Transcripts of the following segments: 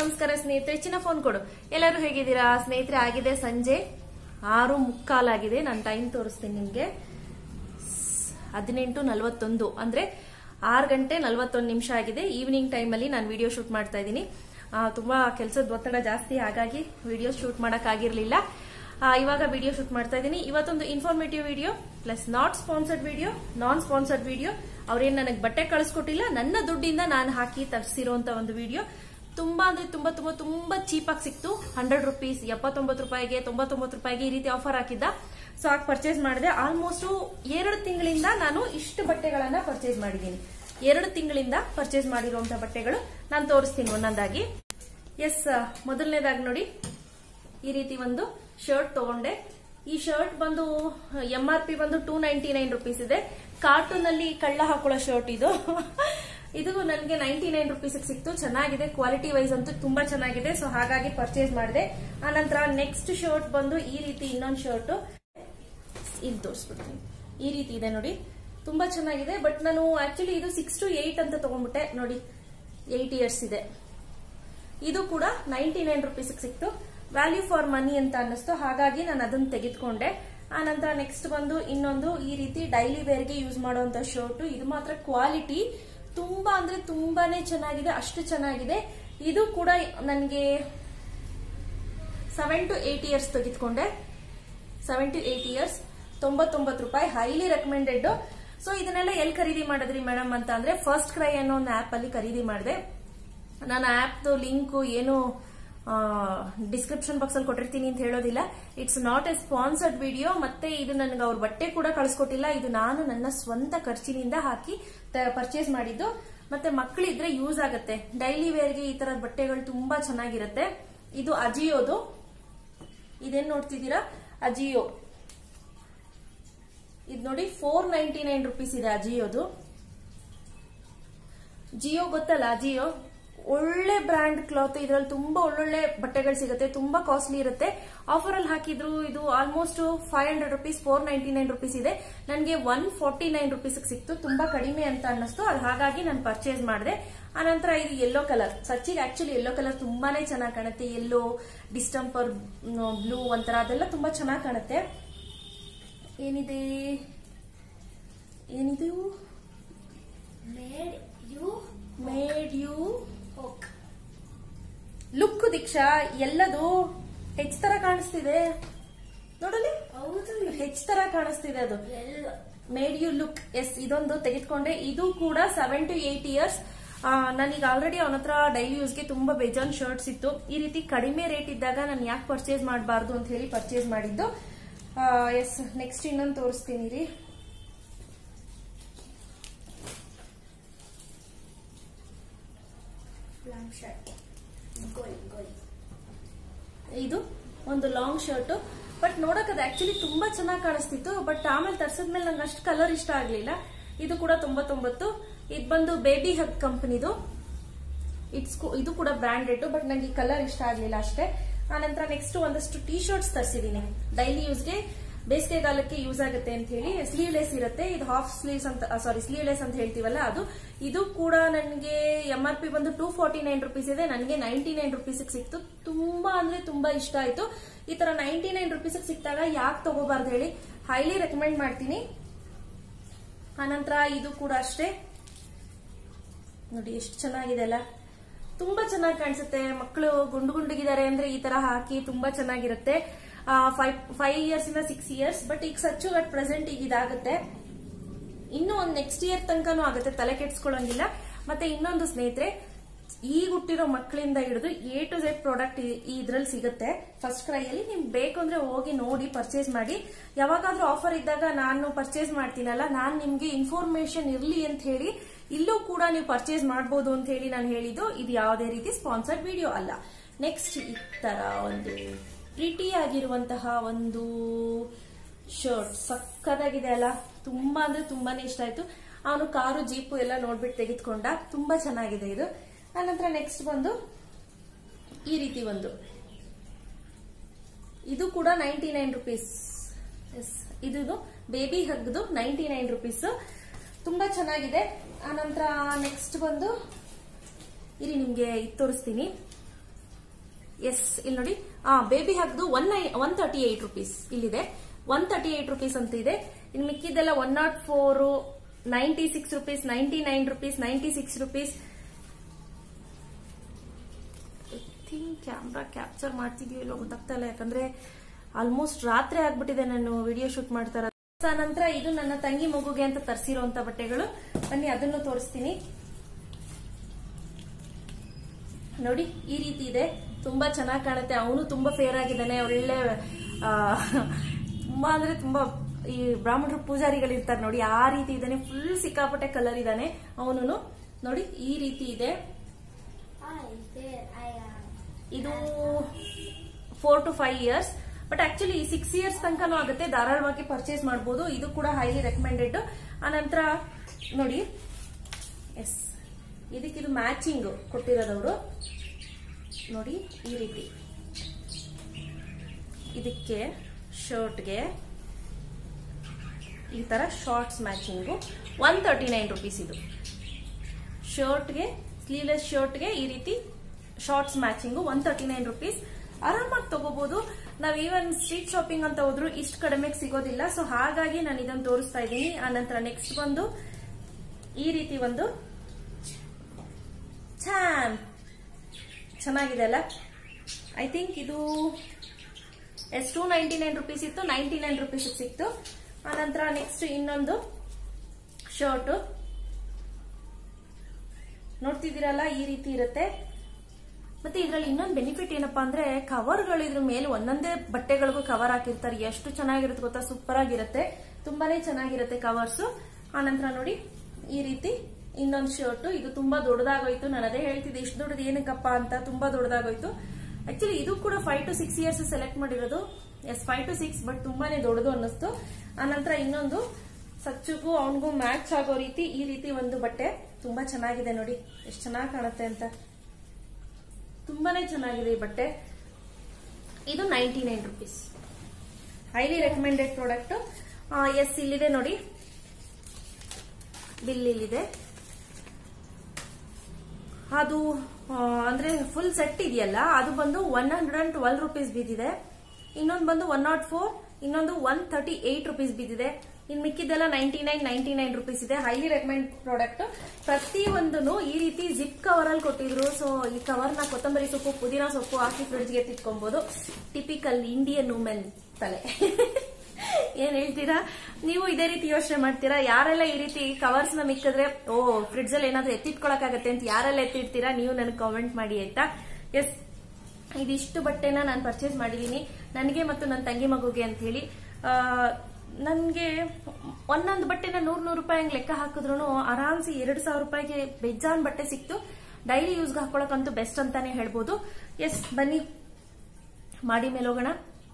ನಮಸ್ಕಾರ ಸ್ನೇಹಿತರೆ ಚಿನ್ನ ಫೋನ್ ಕೊಡು ಎಲ್ಲರೂ ಹೇಗಿದ್ದೀರಾ ಸ್ನೇಹಿತರೆ ಆಗಿದೆ ಸಂಜೆ ಆರು ಮುಕ್ಕಾಲಾಗಿದೆ ನಾನು ಟೈಮ್ ತೋರಿಸ್ತೀನಿ ನಿಮ್ಗೆ ಹದಿನೆಂಟು ನಲವತ್ತೊಂದು ಅಂದ್ರೆ ಆರು ಗಂಟೆ ನಲವತ್ತೊಂದು ನಿಮಿಷ ಆಗಿದೆ ಈವ್ನಿಂಗ್ ಟೈಮಲ್ಲಿ ನಾನು ವಿಡಿಯೋ ಶೂಟ್ ಮಾಡ್ತಾ ಇದ್ದೀನಿ ಆ, ತುಂಬಾ ಕೆಲಸದ ಒತ್ತಡ ಜಾಸ್ತಿ ಹಾಗಾಗಿ ವಿಡಿಯೋ ಶೂಟ್ ಮಾಡೋಕ್ಕಾಗಿರ್ಲಿಲ್ಲ ಆ, ಇವಾಗ ವಿಡಿಯೋ ಶೂಟ್ ಮಾಡ್ತಾ ಇದ್ದೀನಿ ಇವತ್ತೊಂದು informative video plus not sponsored video non sponsored video ಅವ್ರೇನ್ ನನಗೆ ಬಟ್ಟೆ ಕಳಿಸ್ಕೊಟ್ಟಿಲ್ಲ ನನ್ನ ದುಡ್ಡಿಂದ ನಾನು ಹಾಕಿ ತರಿಸಿರುವಂತ ಒಂದು ವಿಡಿಯೋ ತುಂಬಾ ಅಂದ್ರೆ ತುಂಬಾ ತುಂಬಾ ತುಂಬಾ ಚೀಪ್ ಆಗಿ ಸಿಕ್ತು ಹಂಡ್ರೆಡ್ ರುಪೀಸ್ ಎಪ್ಪತ್ತೊಂಬತ್ತು ರೂಪಾಯಿಗೆ ತೊಂಬತ್ತೊಂಬತ್ತು ರೂಪಾಯಿಗೆ ಈ ರೀತಿ ಆಫರ್ ಹಾಕಿದ್ದ ಸೊ ಆಗ ಪರ್ಚೇಸ್ ಮಾಡಿದೆ ಆಲ್ಮೋಸ್ಟ್ ಎರಡು ತಿಂಗಳಿಂದ ನಾನು ಇಷ್ಟು ಬಟ್ಟೆಗಳನ್ನ ಪರ್ಚೇಸ್ ಮಾಡಿದ್ದೀನಿ ಎರಡು ತಿಂಗಳಿಂದ ಪರ್ಚೇಸ್ ಮಾಡಿರುವಂತ ಬಟ್ಟೆಗಳು ನಾನು ತೋರಿಸ್ತೀನಿ ಒಂದೊಂದಾಗಿ ಎಸ್ ಮೊದಲನೇದಾಗಿ ನೋಡಿ ಈ ರೀತಿ ಒಂದು ಶರ್ಟ್ ತಗೊಂಡೆ ಈ ಶರ್ಟ್ ಬಂದು ಎಂ ಆರ್ ಪಿ ಬಂದು ಟೂ ನೈಂಟಿ ನೈನ್ ರುಪೀಸ್ ಇದೆ ಕಾರ್ಟೂನ್ ಅಲ್ಲಿ ಕಳ್ಳ ಹಾಕೊಳ್ಳೋ ಶರ್ಟ್ ಇದು ಇದು ನನಗೆ ನೈಂಟಿ ನೈನ್ ರುಪೀಸ್ ಸಿಕ್ತು ಚೆನ್ನಾಗಿದೆ ಕ್ವಾಲಿಟಿ ವೈಸ್ ಅಂತೂ ತುಂಬಾ ಚೆನ್ನಾಗಿದೆ ಸೊ ಹಾಗಾಗಿ ಪರ್ಚೇಸ್ ಮಾಡಿದೆ ಆನಂತರ ನೆಕ್ಸ್ಟ್ ಶರ್ಟ್ ಬಂದು ಈ ರೀತಿ ಇನ್ನೊಂದು ಶರ್ಟ್ ಇಲ್ಲಿ ತೋರಿಸ್ಬಿಡ್ತೀನಿ ಈ ರೀತಿ ಇದೆ ನೋಡಿ ತುಂಬಾ ಚೆನ್ನಾಗಿದೆ ಬಟ್ ನಾನು ಆಕ್ಚುಲಿ ಇದು ಸಿಕ್ಸ್ ಟು ಏಟ್ ಅಂತ ತಗೊಂಡ್ಬಿಟ್ಟೆ ನೋಡಿ ಏಟ್ ಇಯರ್ಸ್ ಇದೆ ಇದು ಕೂಡ ನೈಂಟಿ ನೈನ್ ರುಪೀಸ್ ಸಿಕ್ತು ವ್ಯಾಲ್ಯೂ ಫಾರ್ ಮನಿ ಅಂತ ಅನ್ನಿಸ್ತು ಹಾಗಾಗಿ ನಾನು ಅದನ್ನ ತೆಗೆದುಕೊಂಡೆ ಆ ನಂತರ ನೆಕ್ಸ್ಟ್ ಬಂದು ಇನ್ನೊಂದು ಈ ರೀತಿ ಡೈಲಿ ವೇರ್ಗೆ ಯೂಸ್ ಮಾಡುವಂತ ಶರ್ಟ್ ಇದು ಮಾತ್ರ ಕ್ವಾಲಿಟಿ ತುಂಬಾ ಅಂದ್ರೆ ತುಂಬಾನೇ ಚೆನ್ನಾಗಿದೆ ಅಷ್ಟು ಚೆನ್ನಾಗಿದೆ ಇದು ಕೂಡ ನನಗೆ ಸೆವೆನ್ ಟು ಏಟ್ ಇಯರ್ಸ್ ತೆಗೆದುಕೊಂಡೆ ಸೆವೆನ್ ಟು ಏಟ್ ಇಯರ್ಸ್ ತೊಂಬತ್ತೊಂಬತ್ತು ರೂಪಾಯಿ ಹೈಲಿ ರೆಕಮೆಂಡೆಡ್ ಸೊ ಇದನ್ನೆಲ್ಲ ಎಲ್ಲಿ ಖರೀದಿ ಮಾಡಿದ್ರಿ ಮೇಡಮ್ ಅಂತ ಅಂದ್ರೆ ಫಸ್ಟ್ ಕ್ರೈ ಅನ್ನೋ ಒಂದು ಆಪ್ ಅಲ್ಲಿ ಖರೀದಿ ಮಾಡಿದೆ ನಾನು ಆಪ್ದು ಲಿಂಕ್ ಏನು ಡಿಸ್ಕ್ರಿಪ್ಷನ್ ಬಾಕ್ಸ್ ಅಲ್ಲಿ ಕೊಟ್ಟಿರ್ತೀನಿ ಅಂತ ಹೇಳೋದಿಲ್ಲ it's not a sponsored video ಮತ್ತೆ ಇದು ನನಗೆ ಅವ್ರ ಬಟ್ಟೆ ಕೂಡ ಕಳಿಸ್ಕೊಟ್ಟಿಲ್ಲ ಇದು ನಾನು ನನ್ನ ಸ್ವಂತ ಖರ್ಚಿನಿಂದ ಹಾಕಿ ಪರ್ಚೇಸ್ ಮಾಡಿದ್ದು ಮತ್ತೆ ಮಕ್ಕಳಿದ್ರೆ ಯೂಸ್ ಆಗುತ್ತೆ ಡೈಲಿ ವೇರ್ಗೆ ಈ ತರದ ಬಟ್ಟೆಗಳು ತುಂಬಾ ಚೆನ್ನಾಗಿರುತ್ತೆ ಇದು ಅಜಿಯೋದು ಇದೇನ್ ನೋಡ್ತಿದ್ದೀರಾ ಅಜಿಯೋ ಇದು ನೋಡಿ ಫೋರ್ ನೈಂಟಿ ನೈನ್ ರುಪೀಸ್ ಇದೆ ಅಜಿಯೋದು ಜಿಯೋ ಗೊತ್ತಲ್ಲ ಅಜಿಯೋ ಒಳ್ಳೆ ಬ್ರ್ಯಾಂಡ್ ಕ್ಲಾತ್ ಇದ್ರಲ್ಲಿ ತುಂಬಾ ಒಳ್ಳೊಳ್ಳೆ ಬಟ್ಟೆಗಳು ಸಿಗುತ್ತೆ ತುಂಬಾ ಕಾಸ್ಟ್ಲಿ ಇರುತ್ತೆ ಆಫರ್ ಅಲ್ಲಿ ಹಾಕಿದ್ರು ಇದು almost five hundred rupees four ninety nine rupees ಇದೆ ನನಗೆ ಒನ್ ಫಾರ್ಟಿ ನೈನ್ ರುಪೀಸ್ ಸಿಕ್ತು ತುಂಬಾ ಕಡಿಮೆ ಅಂತ ಅನ್ನಿಸ್ತು ಅದು ಹಾಗಾಗಿ ನಾನು ಪರ್ಚೇಸ್ ಮಾಡಿದೆ ಆನಂತರ ಇದು ಯೆಲ್ಲೋ ಕಲರ್ ಸಚ್ಚಿಗೆ ಆಕ್ಚುಲಿ ಯೆಲ್ಲೋ ಕಲರ್ ತುಂಬಾನೇ ಚೆನ್ನಾಗಿ ಕಾಣುತ್ತೆ ಯೆಲ್ಲೋ ಡಿಸ್ಟಂಪರ್ ಬ್ಲೂ ಒಂಥರ ಅದೆಲ್ಲ ತುಂಬಾ ಚೆನ್ನಾಗಿ ಕಾಣುತ್ತೆ ಏನಿದೆ ಏನಿದು Made you made you hook. Look Deeksha ಎಲ್ಲದು ಹೆಚ್ ತರ ಕಾಣಿಸ್ತಿದೆ ನೋಡಲಿ ಹೌದು ಹೆಚ್ ತರ ಕಾಣಿಸ್ತಿದೆ ಅದು ಎಲ್ಲ ಮೇಡ್ ಯು ಲುಕ್ ಎಸ್ ಇದೊಂದು ತೆಗೆದುಕೊಂಡೆ ಇದು ಕೂಡ ಸೆವೆನ್ ಟು ಏಟ್ ಇಯರ್ಸ್ ನನಗೆ ಆಲ್ರೆಡಿ ಅವನ ಹತ್ರ ಡೈಲಿ ಯೂಸ್ಗೆ ತುಂಬಾ ಬೇಜಾನ್ ಶರ್ಟ್ಸ್ ಇತ್ತು ಈ ರೀತಿ ಕಡಿಮೆ ರೇಟ್ ಇದ್ದಾಗ ನಾನು ಯಾಕೆ ಪರ್ಚೇಸ್ ಮಾಡಬಾರ್ದು ಅಂತ ಹೇಳಿ ಪರ್ಚೇಸ್ ಮಾಡಿದ್ದು ಎಸ್ ನೆಕ್ಸ್ಟ್ ಇನ್ನೊಂದು ತೋರಿಸ್ತೀನಿ ರೀ long shirt. Going, going. ಇದು ಒಂದು ಲಾಂಗ್ ಶರ್ಟ್ ಬಟ್ ನೋಡಕ್ ಅದು ಆಕ್ಚುಲಿ ತುಂಬಾ ಚೆನ್ನಾಗಿ ಕಾಣಿಸ್ತಿತ್ತು ಬಟ್ ಆಮೇಲೆ ತರ್ಸದ್ಮೇಲೆ ನಂಗೆ ಅಷ್ಟು ಕಲರ್ ಇಷ್ಟ ಆಗ್ಲಿಲ್ಲ ಇದು ಕೂಡ ತೊಂಬತ್ತೊಂಬತ್ತು ಇದು ಬಂದು ಬೇಬಿ ಹಗ್ ಕಂಪನಿದು ಇಟ್ಸ್ ಇದು ಕೂಡ ಬ್ರಾಂಡೆಡ್ ಬಟ್ ನಂಗೆ ಈ ಕಲರ್ ಇಷ್ಟ ಆಗ್ಲಿಲ್ಲ ಅಷ್ಟೇ ಆನಂತರ ನೆಕ್ಸ್ಟ್ ಒಂದಷ್ಟು ಟಿ ಶರ್ಟ್ಸ್ ತರಿಸಿದೀನಿ ಡೈಲಿ ಯೂಸ್ಗೆ ಬೇಸಿಗೆಗಾಲಕ್ಕೆ ಯೂಸ್ ಆಗುತ್ತೆ ಅಂತ ಹೇಳಿ ಸ್ಲೀವ್ಲೆಸ್ ಇರುತ್ತೆ ಇದು ಹಾಫ್ ಸ್ಲೀವ್ಸ್ ಅಂತ ಸಾರಿ ಸ್ಲೀವ್ಲೆಸ್ ಅಂತ ಹೇಳ್ತೀವಲ್ಲ ಅದು ಇದು ಕೂಡ ನನಗೆ ಎಂ ಆರ್ ಪಿ ಬಂದು ಟೂ ಫಾರ್ಟಿ ನೈನ್ ರುಪೀಸ್ ಇದೆ ನನಗೆ ನೈಂಟಿ ನೈನ್ ರುಪೀಸ್ ಸಿಕ್ತು ತುಂಬಾ ಅಂದ್ರೆ ತುಂಬಾ ಇಷ್ಟ ಆಯ್ತು ಈ ತರ ನೈಂಟಿ ನೈನ್ ರುಪೀಸ್ ಸಿಕ್ತಾಗ ಯಾಕೆ ತಗೋಬಾರ್ದು ಹೇಳಿ ಹೈಲಿ ರೆಕಮೆಂಡ್ ಮಾಡ್ತೀನಿ ಆನಂತರ ಇದು ಕೂಡ ಅಷ್ಟೇ ನೋಡಿ ಎಷ್ಟು ಚೆನ್ನಾಗಿದೆ ಅಲ್ಲ ತುಂಬಾ ಚೆನ್ನಾಗಿ ಕಾಣಿಸುತ್ತೆ ಮಕ್ಕಳು ಗುಂಡು ಗುಂಡುಗಿದ್ದಾರೆ ಅಂದ್ರೆ ಈ ತರ ಹಾಕಿ ತುಂಬಾ ಚೆನ್ನಾಗಿರುತ್ತೆ ಫೈವ್ ಫೈವ್ ಇಯರ್ಸ್ ಇಂದ ಸಿಕ್ಸ್ ಇಯರ್ಸ್ ಬಟ್ ಈಗ ಸಚ್ಚು ಅಟ್ ಪ್ರೆಸೆಂಟ್ ಈಗ ಇದಾಗುತ್ತೆ ಇನ್ನು ಒಂದು ನೆಕ್ಸ್ಟ್ ಇಯರ್ ತನಕನೂ ಆಗುತ್ತೆ ತಲೆ ಕೆಡ್ಸ್ಕೊಳ್ಳೋಂಗಿಲ್ಲ ಮತ್ತೆ ಇನ್ನೊಂದು ಸ್ನೇಹಿತರೆ ಈಗ ಹುಟ್ಟಿರೋ ಮಕ್ಕಳಿಂದ ಹಿಡಿದು ಎ ಟು ಝೆಡ್ ಪ್ರಾಡಕ್ಟ್ ಇದ್ರಲ್ಲಿ ಸಿಗುತ್ತೆ ಫಸ್ಟ್ ಕ್ರೈಯಲ್ಲಿ ನಿಮ್ಗೆ ಬೇಕು ಅಂದ್ರೆ ಹೋಗಿ ನೋಡಿ ಪರ್ಚೇಸ್ ಮಾಡಿ ಯಾವಾಗಾದ್ರೂ ಆಫರ್ ಇದ್ದಾಗ ನಾನು ಪರ್ಚೇಸ್ ಮಾಡ್ತೀನಲ್ಲ ನಾನು ನಿಮ್ಗೆ ಇನ್ಫಾರ್ಮೇಶನ್ ಇರ್ಲಿ ಅಂತ ಹೇಳಿ ಇಲ್ಲೂ ಕೂಡ ನೀವು ಪರ್ಚೇಸ್ ಮಾಡಬಹುದು ಅಂತ ಹೇಳಿ ನಾನು ಹೇಳಿದ್ದು ಇದು ಯಾವುದೇ ರೀತಿ ಸ್ಪಾನ್ಸರ್ಡ್ ವಿಡಿಯೋ ಅಲ್ಲ ನೆಕ್ಸ್ಟ್ ಈ ತರ ಒಂದು ಪ್ರಿಟಿ ಆಗಿರುವಂತಹ ಒಂದು ಶರ್ಟ್ ಸಕ್ಕದಾಗಿದೆ ಅಲ್ಲ ತುಂಬಾ ಅಂದ್ರೆ ತುಂಬಾನೇ ಇಷ್ಟ ಆಯ್ತು ಅವನು ಕಾರು ಜೀಪು ಎಲ್ಲ ನೋಡ್ಬಿಟ್ಟು ತೆಗೆದುಕೊಂಡ ತುಂಬಾ ಚೆನ್ನಾಗಿದೆ ಇದು ಆನಂತರ ನೆಕ್ಸ್ಟ್ ಬಂದು ಈ ರೀತಿ ಒಂದು ಇದು ಕೂಡ ನೈಂಟಿ ನೈನ್ ರುಪೀಸ್ ಇದು ಬೇಬಿ ಹಗ್ದು ನೈಂಟಿ ನೈನ್ ರುಪೀಸ್ ತುಂಬಾ ಚೆನ್ನಾಗಿದೆ ಆನಂತರ ನೆಕ್ಸ್ಟ್ ಬಂದು ಇರಿ ನಿಮ್ಗೆ ಇದು ತೋರಿಸ್ತೀನಿ ಎಸ್ ಇಲ್ಲಿ ನೋಡಿ ಆ ಬೇಬಿ ಹಾಕ್ದು one one thirty eight rupees ಇಲ್ಲಿದೆ ಒನ್ ತರ್ಟಿ ಏಟ್ ರುಪೀಸ್ ಅಂತ ಇದೆ ಇನ್ನು ಮಿಕ್ಕಿದೆಲ್ಲ one nought four ninety six rupees ninety nine rupees ninety six rupees think camera capture ಮಾಡ್ತಿದೀವಿ ಇಲ್ಲೋ ಗೊತ್ತಾಗ್ತಾ ಇಲ್ಲ ಯಾಕಂದ್ರೆ ಆಲ್ಮೋಸ್ಟ್ ರಾತ್ರಿ ಆಗ್ಬಿಟ್ಟಿದೆ ನಾನು ವಿಡಿಯೋ ಶೂಟ್ ಮಾಡ್ತಾ ಇರೋದು ಸೊ ನಂತರ ಇದು ನನ್ನ ತಂಗಿ ಮಗುಗೆ ಅಂತ ತರಿಸಿರುವಂತ ಬಟ್ಟೆಗಳು ಬನ್ನಿ ಅದನ್ನು ತೋರಿಸ್ತೀನಿ ನೋಡಿ ಈ ರೀತಿ ಇದೆ ತುಂಬಾ ಚೆನ್ನಾಗಿ ಕಾಣುತ್ತೆ ಅವನು ತುಂಬಾ ಫೇರ್ ಆಗಿದ್ದಾನೆ ಒಳ್ಳೆ ಆ, ತುಂಬಾ ಅಂದ್ರೆ ತುಂಬಾ ಈ ಬ್ರಾಹ್ಮಣರು ಪೂಜಾರಿಗಳು ಇರ್ತಾರೆ ನೋಡಿ ಆ ರೀತಿ ಇದ್ದಾನೆ ಫುಲ್ ಸಿಕ್ಕಾಪಟ್ಟೆ ಕಲರ್ ಇದ್ದಾನೆ ಅವನು ನೋಡಿ ಈ ರೀತಿ ಇದೆ I there I am. ಇದು four to five years but actually six years ತನಕನೂ ಆಗುತ್ತೆ ಧಾರಾಳವಾಗಿ ಪರ್ಚೇಸ್ ಮಾಡಬಹುದು ಇದು ಕೂಡ ಹೈಲಿ ರೆಕಮೆಂಡೆಡ್ ಆನಂತರ ನೋಡಿ ಎಸ್ ಇದಕ್ಕಿದು ಮ್ಯಾಚಿಂಗ್ ಕೊಟ್ಟಿರೋದವರು ನೋಡಿ ಈ ರೀತಿ ಇದಕ್ಕೆ ಶರ್ಟ್ಗೆ ಈ ತರ shorts matching one thirty nine rupees ಇದು ಶರ್ಟ್ಗೆ ಸ್ಲೀವ್ಲೆಸ್ ಶರ್ಟ್ಗೆ ಈ ರೀತಿ shorts matching one thirty nine rupees ಆರಾಮಾಗಿ ತಗೋಬಹುದು ನಾವ್ ಈವನ್ ಸ್ಟ್ರೀಟ್ ಶಾಪಿಂಗ್ ಅಂತ ಹೋದ್ರು ಇಷ್ಟು ಕಡಿಮೆಗೆ ಸಿಗೋದಿಲ್ಲ ಸೊ ಹಾಗಾಗಿ ನಾನು ಇದನ್ನು ತೋರಿಸ್ತಾ ಇದ್ದೀನಿ ಆನಂತರ ನೆಕ್ಸ್ಟ್ ಬಂದು ಈ ರೀತಿ ಒಂದು ಚಾನ್ ಚೆನ್ನಾಗಿದೆ ಅಲ್ಲ ಐ ಥಿಂಕ್ ಇದು is two ninety nine rupees ಇತ್ತು ನೈಂಟಿ ನೈನ್ ರುಪೀಸ್ ಸಿಕ್ತು ಆನಂತರ ನೆಕ್ಸ್ಟ್ ಇನ್ನೊಂದು ಶರ್ಟ್ ನೋಡ್ತಿದ್ದೀರಲ್ಲ ಈ ರೀತಿ ಇರುತ್ತೆ ಮತ್ತೆ ಇದ್ರಲ್ಲಿ ಇನ್ನೊಂದು ಬೆನಿಫಿಟ್ ಏನಪ್ಪಾ ಅಂದ್ರೆ ಕವರ್ಗಳು ಇದ್ರ ಮೇಲೆ ಒಂದೊಂದೇ ಬಟ್ಟೆಗಳಿಗೂ ಕವರ್ ಹಾಕಿರ್ತಾರೆ ಎಷ್ಟು ಚೆನ್ನಾಗಿರುತ್ತೆ ಗೊತ್ತಾ ಸೂಪರ್ ಆಗಿರುತ್ತೆ ತುಂಬಾನೇ ಚೆನ್ನಾಗಿರುತ್ತೆ ಕವರ್ಸ್ ಆನಂತರ ನೋಡಿ ಈ ರೀತಿ ಇನ್ನೊಂದು ಶರ್ಟ್ ಇದು ತುಂಬಾ ದೊಡ್ಡದಾಗೋಯ್ತು ನಾನು ಅದೇ ಹೇಳ್ತಿದ್ದೆ ಇಷ್ಟು ದೊಡ್ಡದು ಏನಕ್ಕಪ್ಪ ಅಂತ ತುಂಬಾ ದೊಡ್ಡದಾಗೋಯ್ತು ಆಕ್ಚುಲಿ ಇದು ಕೂಡ five to six years select ಮಾಡಿರೋದು is five to six but ತುಂಬಾನೇ ದೊಡ್ಡದು ಅನ್ನಿಸ್ತು ಆನಂತರ ಇನ್ನೊಂದು ಸಚ್ಚುಗೂ ಅವನಿಗೂ ಮ್ಯಾಚ್ ಆಗೋ ರೀತಿ ಈ ರೀತಿ ಒಂದು ಬಟ್ಟೆ ತುಂಬಾ ಚೆನ್ನಾಗಿದೆ ನೋಡಿ ಎಷ್ಟು ಚೆನ್ನಾಗಿ ಕಾಣುತ್ತೆ ಅಂತ ತುಂಬಾನೇ ಚೆನ್ನಾಗಿದೆ ಈ ಬಟ್ಟೆ ಇದು ninety nine rupees highly recommended product yes ಇಲ್ಲಿದೆ ನೋಡಿ ಬಿಲ್ ಇಲ್ಲಿದೆ ಅದು ಆ, ಅಂದ್ರೆ ಫುಲ್ ಸೆಟ್ ಇದೆಯಲ್ಲ ಅದು ಬಂದು one hundred and twelve rupees ಬಿದ್ದಿದೆ ಇನ್ನೊಂದು ಬಂದು ಒನ್ ನಾಟ್ ಫೋರ್ ಇನ್ನೊಂದು ಒನ್ ತರ್ಟಿ ಏಟ್ ರುಪೀಸ್ ಬಿದ್ದಿದೆ ಇನ್ ಮಿಕ್ಕಿದ್ದೆಲ್ಲ ninety nine ninety nine rupees ಇದೆ ಹೈಲಿ ರೆಕಮೆಂಡ್ ಪ್ರಾಡಕ್ಟ್ ಪ್ರತಿ ಒಂದನ್ನು ಈ ರೀತಿ ಜಿಪ್ ಕವರ್ ಅಲ್ಲಿ ಕೊಟ್ಟಿದ್ರು ಸೊ ಈ ಕವರ್ ನ ಕೊತ್ತಂಬರಿ ಸೊಪ್ಪು ಪುದೀನ ಸೊಪ್ಪು ಹಾಕಿ ಫ್ರಿಡ್ಜ್ಗೆ ತಿಟ್ಕೊಬಹುದು ಟಿಪಿಕಲ್ ಇಂಡಿಯನ್ ವುಮೆನ್ ತಲೆ ಏನ್ ಹೇಳ್ತೀರಾ ನೀವು ಇದೇ ರೀತಿ ಯೋಚನೆ ಮಾಡ್ತೀರಾ ಯಾರೆಲ್ಲ ಈ ರೀತಿ ಕವರ್ಸ್ ನ ಮಿಕ್ಕಿದ್ರೆ ಓ ಫ್ರಿಡ್ಜ್ ಅಲ್ಲಿ ಏನಾದ್ರೂ ಎತ್ತಿಟ್ಕೊಳಕಾಗತ್ತೆ ಅಂತ ಯಾರೆಲ್ಲ ಎತ್ತಿಡ್ತೀರಾ ನೀವು ನನಗೆ ಕಾಮೆಂಟ್ ಮಾಡಿ ಆಯ್ತಾ ಎಸ್ ಇದಿಷ್ಟು ಬಟ್ಟೆನ ನಾನು ಪರ್ಚೇಸ್ ಮಾಡಿದೀನಿ ನನಗೆ ಮತ್ತು ನನ್ನ ತಂಗಿ ಮಗುಗೆ ಅಂತ ಹೇಳಿ ನನಗೆ ಒಂದೊಂದು ಬಟ್ಟೆನ ನೂರ್ ನೂರು ರೂಪಾಯಿ ಹಂಗ್ ಲೆಕ್ಕ ಹಾಕಿದ್ರು ಆರಾಮ್ಸಿ ಎರಡ್ ಸಾವಿರ ರೂಪಾಯಿಗೆ ಬೆಜ್ಜಾನ್ ಬಟ್ಟೆ ಸಿಕ್ತು ಡೈಲಿ ಯೂಸ್ಗೆ ಹಾಕೊಳಕ್ಕಂತೂ ಬೆಸ್ಟ್ ಅಂತಾನೆ ಹೇಳ್ಬೋದು ಎಸ್ ಬನ್ನಿ ಮಾಡಿ ಮೇಲೆ ಹೋಗೋಣ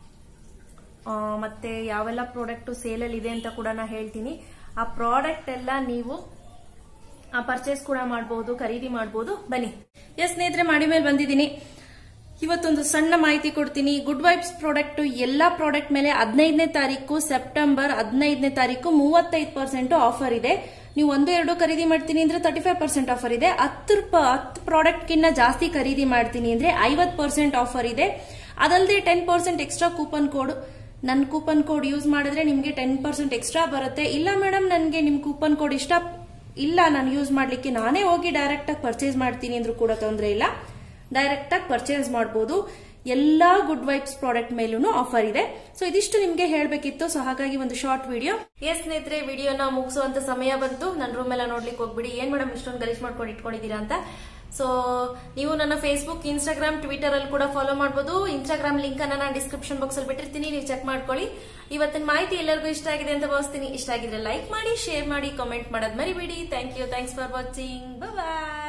ಆ, ಮತ್ತೆ ಯಾವೆಲ್ಲ ಪ್ರಾಡಕ್ಟ್ ಸೇಲಲ್ಲಿ ಇದೆ ಅಂತ ಕೂಡ ನಾ ಹೇಳ್ತೀನಿ ಆ ಪ್ರಾಡಕ್ಟ್ ಎಲ್ಲ ನೀವು ಪರ್ಚೇಸ್ ಕೂಡ ಮಾಡಬಹುದು ಖರೀದಿ ಮಾಡಬಹುದು ಬನ್ನಿ ಎಸ್ ಸ್ನೇಹಿತರೆ ಮಾಡಿ ಮೇಲೆ ಬಂದಿದ್ದೀನಿ ಇವತ್ತೊಂದು ಸಣ್ಣ ಮಾಹಿತಿ ಕೊಡ್ತೀನಿ ಗುಡ್ ವೈಬ್ಸ್ ಪ್ರಾಡಕ್ಟ್ ಎಲ್ಲಾ ಪ್ರಾಡಕ್ಟ್ ಮೇಲೆ ಹದಿನೈದನೇ ತಾರೀಕು ಸೆಪ್ಟೆಂಬರ್ ಹದಿನೈದನೇ ತಾರೀಕು ಮೂವತ್ತೈದು ಪರ್ಸೆಂಟ್ ಆಫರ್ ಇದೆ ನೀವು ಒಂದು ಎರಡು ಖರೀದಿ ಮಾಡ್ತೀನಿ ಅಂದ್ರೆ ತರ್ಟಿ ಫೈವ್ ಪರ್ಸೆಂಟ್ ಆಫರ್ ಇದೆ ಹತ್ತು ರೂಪ- ಹತ್ತು ಪ್ರಾಡಕ್ಟ್ ಕಿನ್ನ ಜಾಸ್ತಿ ಖರೀದಿ ಮಾಡ್ತೀನಿ ಅಂದ್ರೆ ಐವತ್ ಪರ್ಸೆಂಟ್ ಆಫರ್ ಇದೆ ಅದಲ್ಲದೆ ten percent extra coupon code ನನ್ನ ಕೂಪನ್ ಕೋಡ್ ಯೂಸ್ ಮಾಡಿದ್ರೆ ನಿಮಗೆ ಟೆನ್ ಪರ್ಸೆಂಟ್ ಎಕ್ಸ್ಟ್ರಾ ಬರುತ್ತೆ ಇಲ್ಲ ಮೇಡಮ್ ನನಗೆ ನಿಮ್ ಕೂಪನ್ ಕೋಡ್ ಇಷ್ಟ ಇಲ್ಲ ನಾನು ಯೂಸ್ ಮಾಡ್ಲಿಕ್ಕೆ ನಾನೇ ಹೋಗಿ ಡೈರೆಕ್ಟ್ ಆಗಿ ಪರ್ಚೇಸ್ ಮಾಡ್ತೀನಿ ಅಂದ್ರೂ ಕೂಡ ತೊಂದರೆ ಇಲ್ಲ ಡೈರೆಕ್ಟ್ ಆಗಿ ಪರ್ಚೇಸ್ ಮಾಡಬಹುದು ಎಲ್ಲಾ ಗುಡ್ ವೈಬ್ಸ್ ಪ್ರಾಡಕ್ಟ್ ಮೇಲೂ ಆಫರ್ ಇದೆ ಸೊ ಇದಿಷ್ಟು ನಿಮ್ಗೆ ಹೇಳ್ಬೇಕಿತ್ತು ಸೊ ಹಾಗಾಗಿ ಒಂದು ಶಾರ್ಟ್ ವಿಡಿಯೋ ಎಸ್ ಸ್ನೇಹಿತರೆ ವಿಡಿಯೋನ ಮುಗಿಸುವಂತ ಸಮಯ ಬಂತು ನನ್ನ ರೂಮ್ ಎಲ್ಲ ನೋಡ್ಲಿಕ್ಕೆ ಹೋಗ್ಬಿಡಿ ಏನ್ ಮೇಡಮ್ ಇಷ್ಟೊಂದು ಗಲೀಜ್ ಮಾಡ್ಕೊಂಡು ಇಟ್ಕೊಂಡಿದ್ದೀರಾ ಅಂತ ಸೊ ನೀವು ನನ್ನ ಫೇಸ್ಬುಕ್ ಇನ್ಸ್ಟಾಗ್ರಾಮ್ ಟ್ವಿಟರ್ ಅಲ್ಲಿ ಕೂಡ ಫಾಲೋ ಮಾಡಬಹುದು ಇನ್ಸ್ಟಾಗ್ರಾಮ್ ಲಿಂಕ್ ಅನ್ನ ನಾನು ಡಿಸ್ಕ್ರಿಪ್ಷನ್ ಬಾಕ್ಸ್ ಅಲ್ಲಿ ಬಿಟ್ಟಿರ್ತೀನಿ ನೀವು ಚೆಕ್ ಮಾಡ್ಕೊಳ್ಳಿ ಇವತ್ತಿನ ಮಾಹಿತಿ ಎಲ್ಲರಿಗೂ ಇಷ್ಟ ಆಗಿದೆ ಅಂತ ಭಾವಿಸ್ತೀನಿ ಇಷ್ಟ ಆಗಿದ್ರೆ ಲೈಕ್ ಮಾಡಿ ಶೇರ್ ಮಾಡಿ ಕಾಮೆಂಟ್ ಮಾಡೋದ್ ಮರಿಬೇಡಿ thank you thanks for watching bye